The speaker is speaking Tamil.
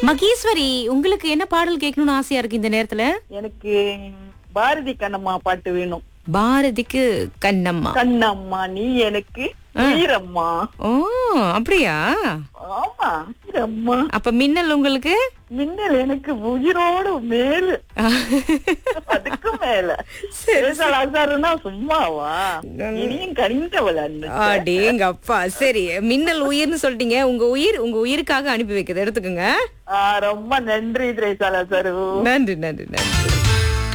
மகேஸ்வரி உங்களுக்கு என்ன பாடல் கேட்கணும்னு ஆசையா இருக்கு இந்த நேரத்துல எனக்கு பாரதி கண்ணம்மா பாட்டு வேணும் பாரதிக்கு கண்ணம்மா கண்ணம்மா நீ எனக்கு வீரம்மா ஓ அப்படியா ஆமா வீரம்மா அப்ப மின்னல் உங்களுக்கு மின்னல் எனக்கு உயிரோடு மேலு அதுக்கு மேல பேசலாசாருன்னா சும்மாவா இனியும் கனிந்தவள் அண்ணு அடேங்க அப்பா சரி மின்னல் உயிர்னு சொல்லிட்டீங்க உங்க உயிர் உங்க உயிருக்காக அனுப்பி வைக்கிறது எடுத்துக்கோங்க ரொம்ப நன்றி திரேசாலா சாரு நன்றி நன்றி நன்றி